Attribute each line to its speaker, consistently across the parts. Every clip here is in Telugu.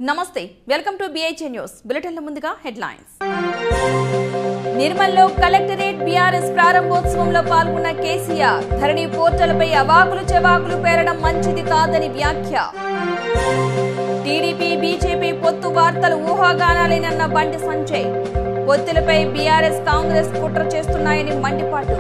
Speaker 1: నమస్తే వెల్కమ్ టు బిఐచే న్యూస్ బులెటిన్ల ముందుగా హెడ్లైన్స్ నిర్మల్లో కలెక్టరేట్ బీఆర్ఎస్ ప్రారంభోత్సవంలో పాల్గొన్న కేసీఆర్ ధరణి పోర్టల్పై అవాకులు చెవాకులు పేరడం మంచిది కాదని వ్యాఖ్య టీడీపీ బీజేపీ పొత్తు వార్తలు ఊహాగానాలేనన్న బండి సంజయ్ పొత్తులపై బీఆర్ఎస్ కాంగ్రెస్ కుట్ర చేస్తున్నాయని మండిపాటు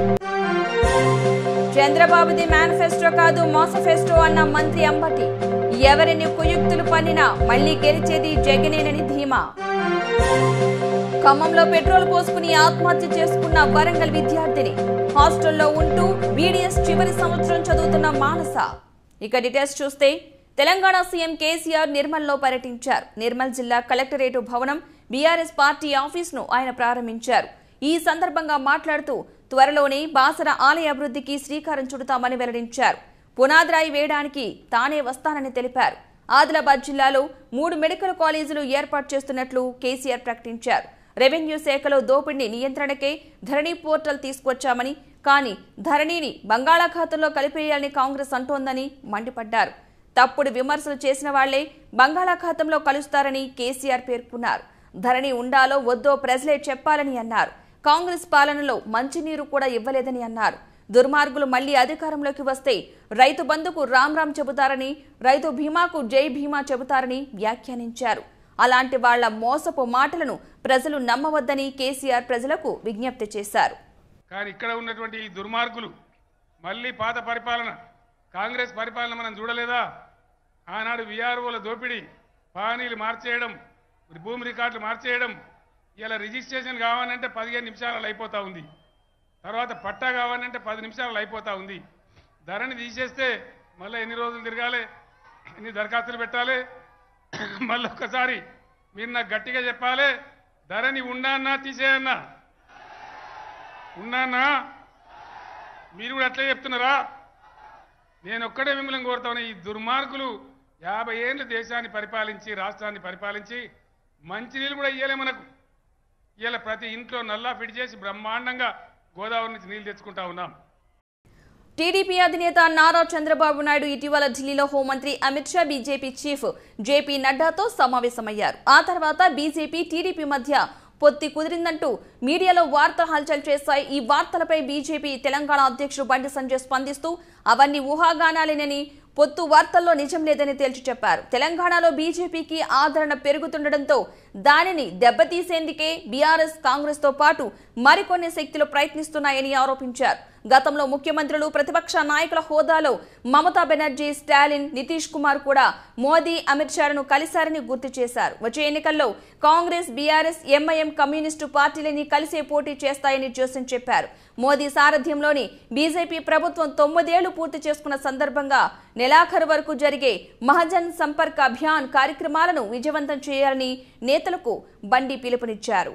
Speaker 1: చంద్రబాబుది మేనిఫెస్టో కాదు మోసఫెస్టో అన్న మంత్రి అంబటి ఎవరిని కుయుక్తులు పన్నినా మళ్లీ గెలిచేది జగనేనని ధీమా ఖమ్మంలో పెట్రోల్ పోసుకుని ఆత్మహత్య చేసుకున్న వరంగల్ విద్యార్థిని హాస్టల్లో ఉంటూ బీడీఎస్ చివరి సంవత్సరం చదువుతున్న మానస ఇక డీటెయిల్స్ చూస్తే తెలంగాణ సీఎం కేసీఆర్ నిర్మల్లో పర్యటించారు నిర్మల్ జిల్లా కలెక్టరేట్ భవనం బీఆర్ఎస్ పార్టీ ఆఫీసును ఆయన ప్రారంభించారు ఈ సందర్భంగా మాట్లాడుతూ త్వరలోనే బాసర ఆలయ అభివృద్ధికి శ్రీకారం చుడతామని వెల్లడించారు పునాదిరాయి వేయడానికి తానే వస్తానని తెలిపారు ఆదిలాబాద్ జిల్లాలో మూడు మెడికల్ కాలేజీలు ఏర్పాటు చేస్తున్నట్లు కేసీఆర్ ప్రకటించారు రెవెన్యూ శాఖలో దోపిడీ నియంత్రణకే ధరణి పోర్టల్ తీసుకొచ్చామని కానీ ధరణిని బంగాళాఖాతంలో కలిపేయాలని కాంగ్రెస్ అంటోందని మండిపడ్డారు తప్పుడు విమర్శలు చేసిన వాళ్లే బంగాళాఖాతంలో కలుస్తారని కేసీఆర్ పేర్కొన్నారు ధరణి ఉండాలో వద్దో ప్రజలే చెప్పాలని అన్నారు కాంగ్రెస్ పాలనలో మంచినీరు కూడా ఇవ్వలేదని అన్నారు దుర్మార్గులు మళ్లీ అధికారంలోకి వస్తే రైతు బంధుకు రామ్ రామ్ చెబుతారని రైతు భీమాకు జై భీమా చెబుతారని వ్యాఖ్యానించారు అలాంటి వాళ్ల మోసపు మాటలను ప్రజలు నమ్మవద్దని కేసీఆర్ ప్రజలకు విజ్ఞప్తి చేశారు
Speaker 2: కానీ ఇక్కడ ఉన్నటువంటి ఈ దుర్మార్గులు మళ్ళీ పాత పరిపాలన కాంగ్రెస్ పరిపాలన మనం చూడలేదా ఆనాడు విఆర్ఓల దోపిడీ పానీలు మార్చేయడం భూమి రికార్డులు మార్చేయడం ఇలా రిజిస్ట్రేషన్ కావాలంటే పదిహేను నిమిషాలలో అయిపోతా ఉంది తర్వాత పట్టా కావాలంటే పది నిమిషాలలో అయిపోతా ఉంది ధరని తీసేస్తే మళ్ళీ ఎన్ని రోజులు తిరగాలి ఎన్ని దరఖాస్తులు పెట్టాలి మళ్ళీ ఒక్కసారి మీరు నాకు గట్టిగా చెప్పాలి ధరని ఉండన్నా తీసేయన్నా ఉన్నానా మీరు కూడా అట్లే చెప్తున్నారా నేను ఒక్కడే మిమ్మల్ని కోరుతాను ఈ దుర్మార్గులు యాభై ఏళ్ళు దేశాన్ని పరిపాలించి రాష్ట్రాన్ని పరిపాలించి మంచినీళ్ళు కూడా ఇయ్యలే మనకు ఇవాళ ప్రతి ఇంట్లో నల్లా ఫిట్ చేసి బ్రహ్మాండంగా గోదావరి నుంచి నీళ్ళు తెచ్చుకుంటా ఉన్నాం
Speaker 1: టీడీపీ అధినేత నారా చంద్రబాబు నాయుడు ఇటీవల ఢిల్లీలో హోంమంత్రి Amit Shah BJP chief JP నడ్డాతో సమావేశమయ్యారు ఆ తర్వాత బీజేపీ టీడీపీ మధ్య పొత్తి కుదిరిందంటూ మీడియాలో వార్తలు హల్చల్ చేశాయి ఈ వార్తలపై బీజేపీ తెలంగాణ అధ్యక్షుడు బండి సంజయ్ స్పందిస్తూ అవన్నీ ఊహాగానాలేనని పొత్తు వార్తల్లో నిజం లేదని తేల్చి చెప్పారు తెలంగాణలో బీజేపీకి ఆదరణ పెరుగుతుండటంతో దానిని దెబ్బతీసేందుకే బీఆర్ఎస్ కాంగ్రెస్ తో పాటు మరికొన్ని శక్తులు ప్రయత్నిస్తున్నాయని ఆరోపించారు గతంలో ముఖ్యమంత్రులు ప్రతిపక్ష నాయకుల హోదాలో మమతా బెనర్జీ స్టాలిన్ నితీష్ కుమార్ కూడా మోదీ అమిత్ షాలను కలిశారని గుర్తు చేశారు వచ్చే ఎన్నికల్లో కాంగ్రెస్ బీఆర్ఎస్ ఎంఐఎం కమ్యూనిస్టు పార్టీలని కలిసే పోటీ చేస్తాయని జోసెన్ చెప్పారు మోదీ సారథ్యంలోని బీజేపీ ప్రభుత్వం తొమ్మిదేళ్లు పూర్తి చేసుకున్న సందర్భంగా నెలాఖరు వరకు జరిగే మహజన్ సంపర్క్ అభియాన్ కార్యక్రమాలను విజయవంతం చేయాలని నేతలకు బండి పిలుపునిచ్చారు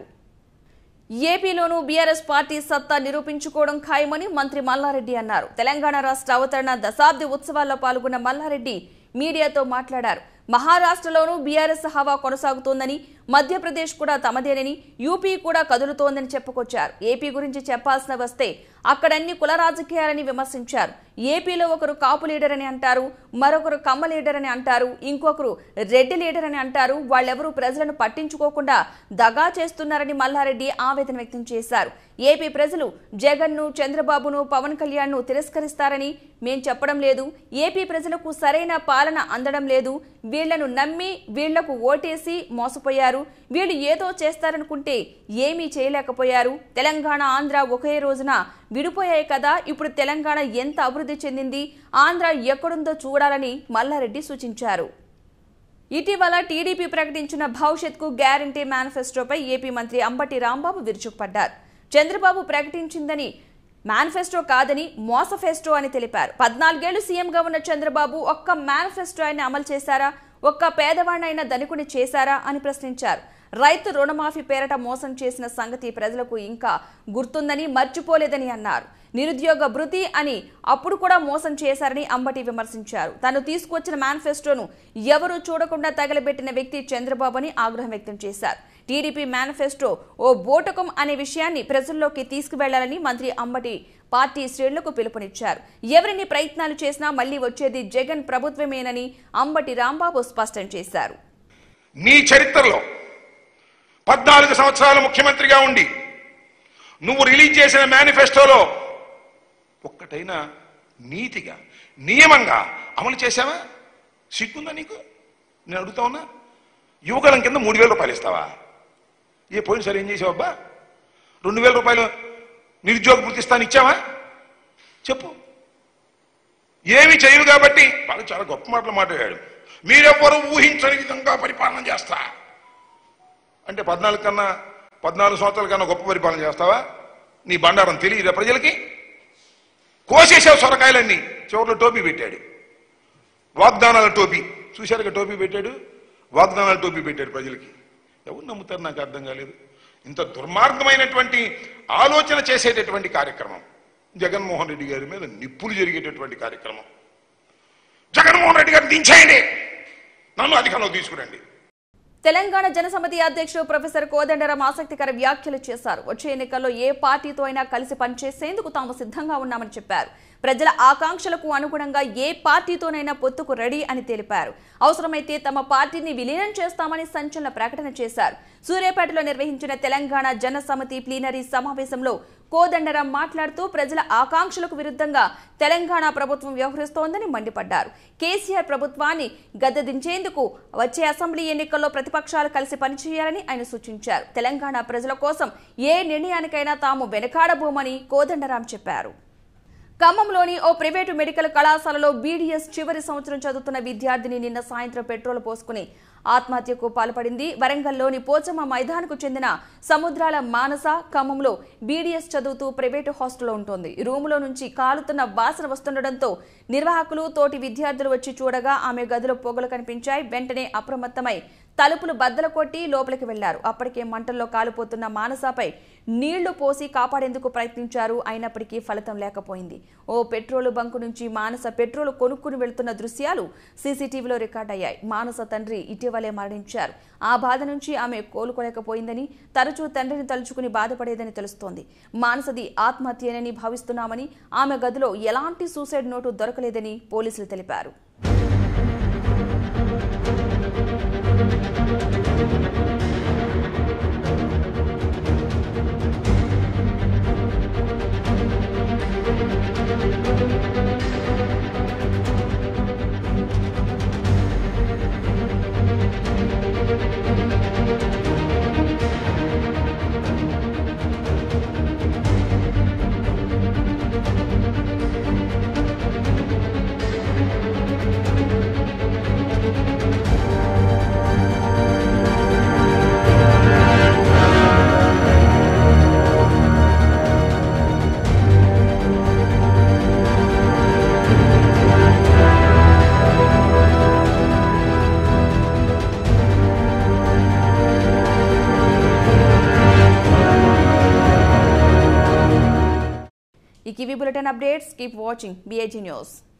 Speaker 1: ఏపీలోనూ బీఆర్ఎస్ పార్టీ సత్తా నిరూపించుకోవడం ఖాయమని మంత్రి మల్లారెడ్డి అన్నారు తెలంగాణ రాష్ట్ర అవతరణ దశాబ్ది ఉత్సవాల్లో పాల్గొన్న మల్లారెడ్డి మీడియాతో మాట్లాడారు మహారాష్ట్రలోనూ బీఆర్ఎస్ హవా కొనసాగుతోందని మధ్యప్రదేశ్ కూడా తమదేనని యూపీ కూడా కదులుతోందని చెప్పుకొచ్చారు ఏపీ గురించి చెప్పాల్సిన వస్తే అక్కడన్ని కుల రాజకీయాలని విమర్శించారు ఏపీలో ఒకరు కాపు లీడర్ అని అంటారు మరొకరు కమ్మ లీడర్ అని అంటారు ఇంకొకరు రెడ్డి లీడర్ అని అంటారు వాళ్ళెవరూ ప్రజలను పట్టించుకోకుండా దగా చేస్తున్నారని మల్లారెడ్డి ఆవేదన వ్యక్తం చేశారు ఏపీ ప్రజలు జగన్ను చంద్రబాబును పవన్ కళ్యాణ్ను తిరస్కరిస్తారని మేం చెప్పడం లేదు ఏపీ ప్రజలకు సరైన పాలన అందడం లేదు వీళ్లను నమ్మి వీళ్లకు ఓటేసి మోసపోయారు వీళ్ళు ఏదో చేస్తారనుకుంటే ఏమీ చేయలేకపోయారు తెలంగాణ ఆంధ్ర ఒకే రోజున విడిపోయాయి కదా ఇప్పుడు తెలంగాణ ఎంత అభివృద్ధి చెందింది ఆంధ్ర ఎక్కడుందో చూడాలని మల్లారెడ్డి సూచించారు ఇటీవల టీడీపీ ప్రకటించిన భవిష్యత్కు గ్యారంటీ మేనిఫెస్టోపై ఏపీ మంత్రి అంబటి రాంబాబు విరుచుకుపడ్డారు చంద్రబాబు ప్రకటించిందని మేనిఫెస్టో కాదని మోసఫెస్టో అని తెలిపారు పద్నాలుగేళ్లు సీఎంగా ఉన్న చంద్రబాబు ఒక్క మేనిఫెస్టో ఆయన అమలు చేశారా ఒక్క పేదవాడినైనా ధనికుని చేశారా అని ప్రశ్నించారు రైతు రుణమాఫీ పేరట మోసం చేసిన సంగతి ప్రజలకు ఇంకా గుర్తుందని మర్చిపోలేదని అన్నారు నిరుద్యోగ భృతి అని అప్పుడు కూడా మోసం చేశారని అంబటి విమర్శించారు తను తీసుకొచ్చిన మేనిఫెస్టోను ఎవరూ చూడకుండా తగలబెట్టిన వ్యక్తి చంద్రబాబు అని ఆగ్రహం వ్యక్తం చేశారు టీడీపీ మేనిఫెస్టో ఓ బోటకం అనే విషయాన్ని ప్రజల్లోకి తీసుకువెళ్లాలని మంత్రి అంబటి పార్టీ శ్రేణులకు పిలుపునిచ్చారు ఎవరిని ప్రయత్నాలు చేసినా మళ్లీ వచ్చేది జగన్ ప్రభుత్వమేనని అంబటి రాంబాబు స్పష్టం చేశారు
Speaker 3: నీ చరిత్రలో పద్నాలుగు సంవత్సరాలు ముఖ్యమంత్రిగా ఉండి నువ్వు రిలీజ్ చేసిన మేనిఫెస్టోలో ఒక్కటైనా నీతిగా నియమంగా అమలు చేశావా సిగ్గుందా నీకు నేను అడుగుతా ఉన్నా యువకులం కింద మూడు వేల రూపాయలు ఇస్తావా ఏ పోయినసారి ఏం చేసావు అబ్బా రెండు వేల రూపాయలు నిరుద్యోగ గుర్తిస్తాను ఇచ్చావా చెప్పు ఏమి చేయరు కాబట్టి వాళ్ళు చాలా గొప్ప మాటలు మాట్లాడాడు మీరెవ్వరూ ఊహించని విధంగా పరిపాలన చేస్తా అంటే పద్నాలుగు కన్నా పద్నాలుగు సంవత్సరాల కన్నా గొప్ప పరిపాలన చేస్తావా నీ బండారం తెలియదా ప్రజలకి కోసేసావు సొరకాయలన్నీ చివరిలో టోపీ పెట్టాడు వాగ్దానాల టోపీ చూశారుగా టోపీ పెట్టాడు వాగ్దానాల టోపీ పెట్టాడు ప్రజలకి ఎవరు నమ్ముతారు నాకు అర్థం కాలేదు ఇంత దుర్మార్గమైనటువంటి ఆలోచన చేసేటటువంటి కార్యక్రమం జగన్మోహన్ రెడ్డి గారి మీద నిప్పులు జరిగేటటువంటి కార్యక్రమం జగన్మోహన్ రెడ్డి గారిని దించేయండి నన్ను అధికారంలో తీసుకురండి
Speaker 1: తెలంగాణ జనసమితి అధ్యక్షుడు ప్రొఫెసర్ కోదండరాం ఆసక్తికర వ్యాఖ్యలు చేశారు వచ్చే ఎన్నికల్లో ఏ పార్టీతో అయినా కలిసి పనిచేసేందుకు తాము సిద్ధంగా ఉన్నామని చెప్పారు ప్రజల ఆకాంక్షలకు అనుగుణంగా ఏ పార్టీతోనైనా పొత్తుకు రెడీ అని తెలిపారు అవసరమైతే తమ పార్టీని విలీనం చేస్తామని సంచలన ప్రకటన చేశారు సూర్యాపేటలో నిర్వహించిన తెలంగాణ జన సమితి ప్లీనరీ సమావేశంలో కోదండరాం మాట్లాడుతూ ప్రజల ఆకాంక్షలకు విరుద్ధంగా తెలంగాణ ప్రభుత్వం వ్యవహరిస్తోందని మండిపడ్డారు కేసీఆర్ ప్రభుత్వాన్ని గద్దెదించేందుకు వచ్చే అసెంబ్లీ ఎన్నికల్లో ప్రతిపక్షాలు కలిసి పనిచేయాలని ఆయన సూచించారు తెలంగాణ ప్రజల కోసం ఏ నిర్ణయానికైనా తాము వెనకాడబోమని కోదండరాం చెప్పారు ఖమ్మంలోని ఓ ప్రైవేటు మెడికల్ కళాశాలలో బీడీఎస్ చివరి సంవత్సరం చదువుతున్న విద్యార్థిని నిన్న సాయంత్రం పెట్రోల్ పోసుకుని ఆత్మహత్యకు పాల్పడింది వరంగల్లోని పోచమ్మ మైదాన్కు చెందిన సముద్రాల మానస ఖమ్మంలో బీడీఎస్ చదువుతూ ప్రైవేటు హాస్టల్లో ఉంటుంది రూములో నుంచి కాలుతున్న వాసన వస్తుండటంతో నిర్వాహకులు తోటి విద్యార్థులు వచ్చి చూడగా ఆమె గదిలో పొగలు కనిపించాయి వెంటనే అప్రమత్తమై తలుపులు బద్దలు కొట్టి లోపలికి వెళ్లారు అప్పటికే మంటల్లో కాలిపోతున్న మానసపై నీళ్లు పోసి కాపాడేందుకు ప్రయత్నించారు అయినప్పటికీ ఫలితం లేకపోయింది ఓ పెట్రోలు బంకు నుంచి మానస పెట్రోల్ కొనుక్కుని వెళ్తున్న దృశ్యాలు సీసీటీవీలో రికార్డయ్యాయి మానస తండ్రి ఇటీవలే మరణించారు ఆ బాధ నుంచి ఆమె కోలుకోలేకపోయిందని తరచూ తండ్రిని తలుచుకుని బాధపడేదని తెలుస్తోంది మానసది ఆత్మహత్యనని భావిస్తున్నామని ఆమె గదిలో ఎలాంటి సూసైడ్ నోటు దొరకలేదని పోలీసులు తెలిపారు ఈ కివీ bulletin updates keep watching BIG news